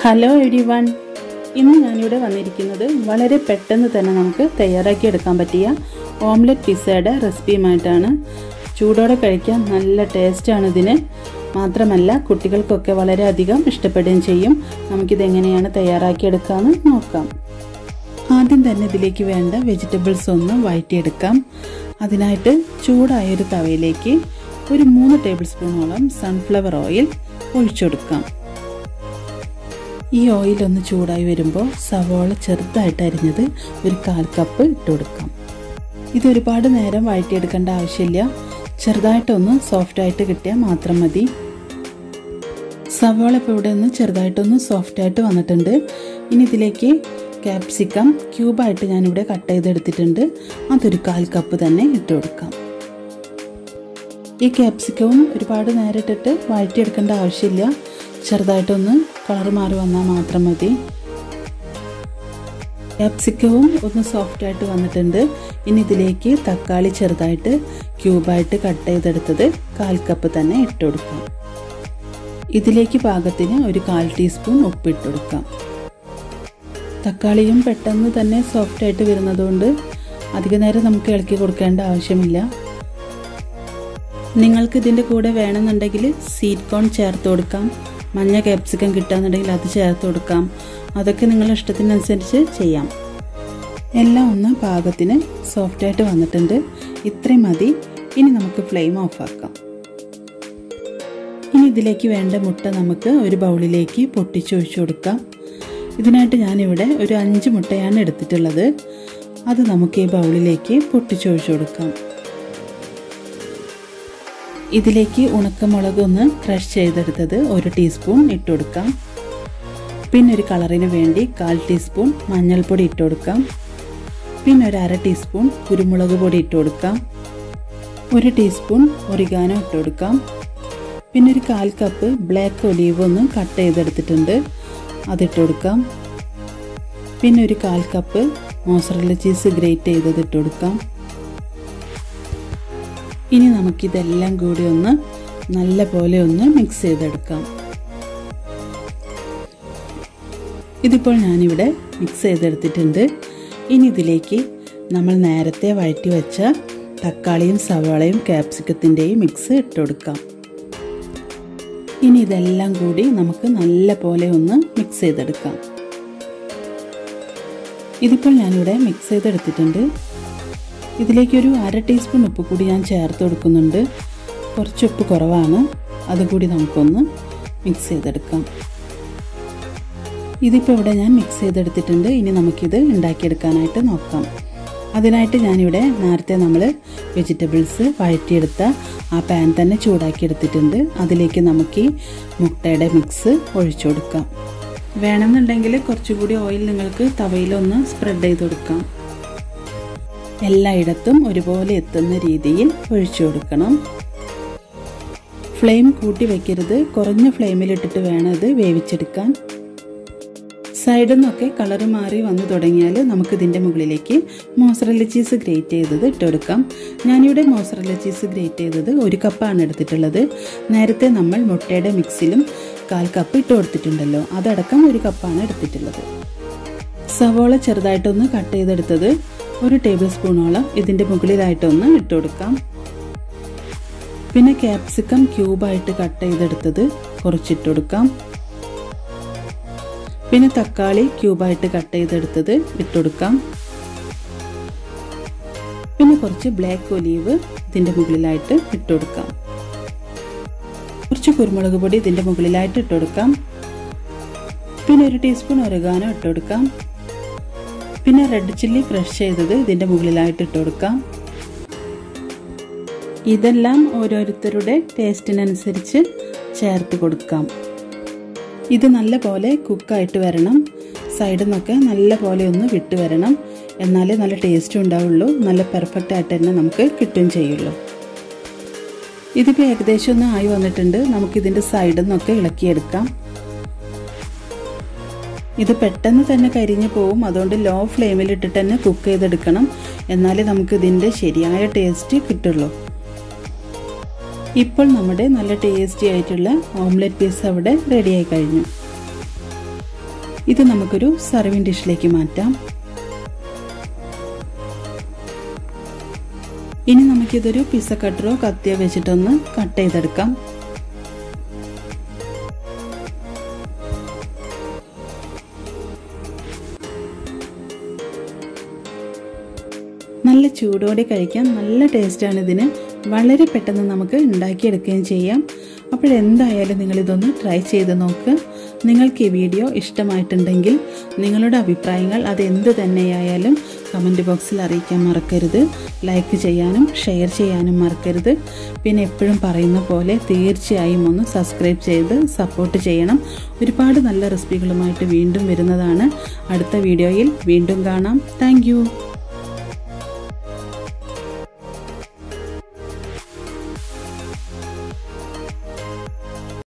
hello every one ഇന്ന് ഞാനിവിടെ വന്നിരിക്കുന്നത് വളരെ പെട്ടെന്ന് തന്നെ നമുക്ക് തയ്യാറാക്കി എടുക്കാൻ പറ്റിയ ഓംലെറ്റ് പിസ്സയുടെ റെസിപ്പിയുമായിട്ടാണ് ചൂടോടെ കഴിക്കാൻ നല്ല ടേസ്റ്റാണ് ഇതിന് മാത്രമല്ല കുട്ടികൾക്കൊക്കെ വളരെയധികം ഇഷ്ടപ്പെടുകയും ചെയ്യും നമുക്കിത് എങ്ങനെയാണ് തയ്യാറാക്കിയെടുക്കാമെന്ന് നോക്കാം ആദ്യം തന്നെ ഇതിലേക്ക് വേണ്ട വെജിറ്റബിൾസ് ഒന്ന് വഴറ്റിയെടുക്കാം അതിനായിട്ട് ചൂടായൊരു തവയിലേക്ക് ഒരു മൂന്ന് ടേബിൾ സ്പൂണോളം സൺഫ്ലവർ ഓയിൽ ഒഴിച്ചെടുക്കാം ഈ ഓയിൽ ഒന്ന് ചൂടായി വരുമ്പോൾ സവോള ചെറുതായിട്ട് അരിഞ്ഞത് ഒരു കാൽ കപ്പ് ഇട്ട് കൊടുക്കാം ഇത് ഒരുപാട് നേരം വഴറ്റിയെടുക്കേണ്ട ആവശ്യമില്ല ചെറുതായിട്ടൊന്ന് സോഫ്റ്റായിട്ട് കിട്ടിയാൽ മാത്രം മതി സവോള ഇപ്പോൾ ഇവിടെ ഒന്ന് ചെറുതായിട്ടൊന്ന് സോഫ്റ്റായിട്ട് വന്നിട്ടുണ്ട് ഇനി ഇതിലേക്ക് ക്യാപ്സിക്കം ക്യൂബായിട്ട് ഞാനിവിടെ കട്ട് ചെയ്തെടുത്തിട്ടുണ്ട് അതൊരു കാൽ കപ്പ് തന്നെ ഇട്ട് കൊടുക്കാം ഈ ക്യാപ്സിക്കവും ഒരുപാട് നേരം ഇട്ടിട്ട് വഴറ്റിയെടുക്കേണ്ട ആവശ്യമില്ല ചെറുതായിട്ടൊന്ന് കളർ മാറി വന്നാൽ മാത്രം മതി ക്യാപ്സിക്കവും ഒന്ന് സോഫ്റ്റായിട്ട് വന്നിട്ടുണ്ട് ഇനി ഇതിലേക്ക് തക്കാളി ചെറുതായിട്ട് ക്യൂബായിട്ട് കട്ട് ചെയ്തെടുത്തത് കാൽ കപ്പ് തന്നെ ഇട്ട് കൊടുക്കാം ഇതിലേക്ക് പാകത്തിന് ഒരു കാൽ ടീസ്പൂൺ ഉപ്പിട്ട് കൊടുക്കാം തക്കാളിയും പെട്ടെന്ന് തന്നെ സോഫ്റ്റായിട്ട് വരുന്നതുകൊണ്ട് അധിക നേരം നമുക്ക് ഇളക്കി കൊടുക്കേണ്ട ആവശ്യമില്ല നിങ്ങൾക്ക് ഇതിൻ്റെ കൂടെ വേണമെന്നുണ്ടെങ്കിൽ സീറ്റ് കോൺ ചേർത്ത് കൊടുക്കാം മഞ്ഞ ക്യാപ്സിക്കം കിട്ടുകയെന്നുണ്ടെങ്കിൽ അത് ചേർത്ത് കൊടുക്കാം അതൊക്കെ നിങ്ങളുടെ ഇഷ്ടത്തിനനുസരിച്ച് ചെയ്യാം എല്ലാം ഒന്ന് പാകത്തിന് സോഫ്റ്റായിട്ട് വന്നിട്ടുണ്ട് ഇത്രയും മതി ഇനി നമുക്ക് ഫ്ലെയിം ഓഫാക്കാം ഇനി ഇതിലേക്ക് വേണ്ട മുട്ട നമുക്ക് ഒരു ബൗളിലേക്ക് പൊട്ടിച്ചൊഴിച്ചു കൊടുക്കാം ഇതിനായിട്ട് ഞാനിവിടെ ഒരു അഞ്ച് മുട്ടയാണ് എടുത്തിട്ടുള്ളത് അത് നമുക്ക് ഈ ബൗളിലേക്ക് പൊട്ടിച്ചൊഴിച്ചു കൊടുക്കാം ഇതിലേക്ക് ഉണക്കമുളക് ഒന്ന് ക്രഷ് ചെയ്തെടുത്തത് ഒരു ടീസ്പൂൺ ഇട്ട് കൊടുക്കാം പിന്നെ ഒരു കളറിന് വേണ്ടി കാൽ ടീസ്പൂൺ മഞ്ഞൾപ്പൊടി ഇട്ട് കൊടുക്കാം പിന്നെ ഒരു അര ടീസ്പൂൺ കുരുമുളക് പൊടി ഇട്ട് കൊടുക്കാം ഒരു ടീസ്പൂൺ ഒറിഗാനോ ഇട്ട് കൊടുക്കാം പിന്നെ ഒരു കാൽ കപ്പ് ബ്ലാക്ക് ഒലീവ് ഒന്ന് കട്ട് ചെയ്തെടുത്തിട്ടുണ്ട് അതിട്ട് കൊടുക്കാം പിന്നെ ഒരു കാൽ കപ്പ് മോസറല്ല ചീസ് ഗ്രേറ്റ് ചെയ്തത് ഇട്ട് കൊടുക്കാം ഇനി നമുക്കിതെല്ലാം കൂടി ഒന്ന് നല്ല പോലെ ഒന്ന് മിക്സ് ചെയ്തെടുക്കാം ഇതിപ്പോൾ ഞാനിവിടെ മിക്സ് ചെയ്തെടുത്തിട്ടുണ്ട് ഇനി ഇതിലേക്ക് നമ്മൾ നേരത്തെ വഴറ്റി വെച്ച തക്കാളിയും സവാളയും ക്യാപ്സിക്കത്തിൻ്റെയും മിക്സ് ഇട്ട് കൊടുക്കാം ഇനി ഇതെല്ലാം കൂടി നമുക്ക് നല്ല പോലെ ഒന്ന് മിക്സ് ചെയ്തെടുക്കാം ഇതിപ്പോൾ ഞാനിവിടെ മിക്സ് ചെയ്തെടുത്തിട്ടുണ്ട് ഇതിലേക്കൊരു അര ടീസ്പൂൺ ഉപ്പ് കൂടി ഞാൻ ചേർത്ത് കൊടുക്കുന്നുണ്ട് കുറച്ച് ഉപ്പ് കുറവാണ് അതുകൂടി നമുക്കൊന്ന് മിക്സ് ചെയ്തെടുക്കാം ഇതിപ്പോൾ ഇവിടെ ഞാൻ മിക്സ് ചെയ്തെടുത്തിട്ടുണ്ട് ഇനി നമുക്കിത് ഉണ്ടാക്കിയെടുക്കാനായിട്ട് നോക്കാം അതിനായിട്ട് ഞാനിവിടെ നേരത്തെ നമ്മൾ വെജിറ്റബിൾസ് വഴറ്റിയെടുത്ത ആ പാൻ തന്നെ ചൂടാക്കിയെടുത്തിട്ടുണ്ട് അതിലേക്ക് നമുക്ക് ഈ മുട്ടയുടെ മിക്സ് ഒഴിച്ചു കൊടുക്കാം വേണമെന്നുണ്ടെങ്കിൽ കുറച്ചുകൂടി ഓയിൽ നിങ്ങൾക്ക് തവയിലൊന്ന് സ്പ്രെഡ് ചെയ്ത് കൊടുക്കാം എല്ലായിടത്തും ഒരുപോലെ എത്തുന്ന രീതിയിൽ ഒഴിച്ചു കൊടുക്കണം ഫ്ലെയിം കൂട്ടി വെക്കരുത് കുറഞ്ഞ ഫ്ലെയിമിലിട്ടിട്ട് വേണം ഇത് വേവിച്ചെടുക്കാൻ സൈഡിൽ നിന്നൊക്കെ കളർ മാറി വന്നു തുടങ്ങിയാൽ നമുക്ക് ഇതിൻ്റെ മുകളിലേക്ക് മോസറല്ല ചീസ് ഗ്രേറ്റ് ചെയ്തത് ഇട്ടുകൊടുക്കാം ഞാനിവിടെ മോസറല്ല ചീസ് ഗ്രേറ്റ് ചെയ്തത് ഒരു കപ്പാണ് എടുത്തിട്ടുള്ളത് നേരത്തെ നമ്മൾ മുട്ടയുടെ മിക്സിലും കാൽ കപ്പ് ഇട്ട് കൊടുത്തിട്ടുണ്ടല്ലോ അതടക്കം ഒരു കപ്പാണ് എടുത്തിട്ടുള്ളത് സവോള ചെറുതായിട്ടൊന്ന് കട്ട് ചെയ്തെടുത്തത് ഒരു ടേബിൾ സ്പൂണോളം ഇതിൻ്റെ മുകളിലായിട്ടൊന്ന് ഇട്ട് കൊടുക്കാം പിന്നെ ക്യാപ്സിക്കം ക്യൂബായിട്ട് കട്ട് ചെയ്തെടുത്തത് കുറച്ചിട്ട് കൊടുക്കാം പിന്നെ തക്കാളി ക്യൂബായിട്ട് കട്ട് ചെയ്തെടുത്തത് ഇട്ടുകൊടുക്കാം പിന്നെ കുറച്ച് ബ്ലാക്ക് ഒലീവ് ഇതിൻ്റെ മുകളിലായിട്ട് ഇട്ടുകൊടുക്കാം കുറച്ച് കുരുമുളക് പൊടി ഇതിൻ്റെ മുകളിലായിട്ട് ഇട്ടുകൊടുക്കാം പിന്നെ ഒരു ടീസ്പൂൺ ഒരഗാനോ ഇട്ടുകൊടുക്കാം പിന്നെ റെഡ് ചില്ലി ക്രഷ് ചെയ്തത് ഇതിൻ്റെ മുകളിലായിട്ട് ഇട്ട് കൊടുക്കാം ഇതെല്ലാം ഓരോരുത്തരുടെ ടേസ്റ്റിനനുസരിച്ച് ചേർത്ത് കൊടുക്കാം ഇത് നല്ല പോലെ കുക്കായിട്ട് വരണം സൈഡിൽ നിന്നൊക്കെ നല്ല പോലെ ഒന്ന് വിട്ട് വരണം എന്നാലേ നല്ല ടേസ്റ്റും ഉണ്ടാവുള്ളൂ നല്ല പെർഫെക്റ്റ് ആയിട്ട് തന്നെ നമുക്ക് കിട്ടുകയും ചെയ്യുള്ളൂ ഇതിപ്പോൾ ഏകദേശം ഒന്ന് ആയി വന്നിട്ടുണ്ട് നമുക്കിതിൻ്റെ സൈഡിൽ നിന്നൊക്കെ ഇളക്കിയെടുക്കാം ഇത് പെട്ടെന്ന് തന്നെ കരിഞ്ഞു പോവും അതുകൊണ്ട് ലോ ഫ്ലെയിമിൽ ഇട്ടിട്ട് തന്നെ കുക്ക് ചെയ്തെടുക്കണം എന്നാലേ നമുക്ക് ഇതിൻ്റെ ശരിയായ ടേസ്റ്റ് കിട്ടുള്ളൂ ഇപ്പോൾ നമ്മുടെ നല്ല ടേസ്റ്റി ആയിട്ടുള്ള ഓംലെറ്റ് പീസ് അവിടെ റെഡിയായി കഴിഞ്ഞു ഇത് നമുക്കൊരു സർവിങ് ഡിഷിലേക്ക് മാറ്റാം ഇനി നമുക്കിതൊരു പിസ്സ കട്ടറോ കത്തിയോ വെച്ചിട്ടൊന്ന് കട്ട് ചെയ്തെടുക്കാം നല്ല ചൂടോടെ കഴിക്കാൻ നല്ല ടേസ്റ്റാണ് ഇതിന് വളരെ പെട്ടെന്ന് നമുക്ക് ഉണ്ടാക്കിയെടുക്കുകയും ചെയ്യാം അപ്പോഴെന്തായാലും നിങ്ങളിതൊന്ന് ട്രൈ ചെയ്ത് നോക്ക് നിങ്ങൾക്ക് ഈ വീഡിയോ ഇഷ്ടമായിട്ടുണ്ടെങ്കിൽ നിങ്ങളുടെ അഭിപ്രായങ്ങൾ അതെന്ത് തന്നെയായാലും കമൻറ്റ് ബോക്സിൽ അറിയിക്കാൻ മറക്കരുത് ലൈക്ക് ചെയ്യാനും ഷെയർ ചെയ്യാനും മറക്കരുത് പിന്നെ എപ്പോഴും പറയുന്ന പോലെ തീർച്ചയായും ഒന്ന് സബ്സ്ക്രൈബ് ചെയ്ത് സപ്പോർട്ട് ചെയ്യണം ഒരുപാട് നല്ല റെസിപ്പികളുമായിട്ട് വീണ്ടും വരുന്നതാണ് അടുത്ത വീഡിയോയിൽ വീണ്ടും കാണാം താങ്ക്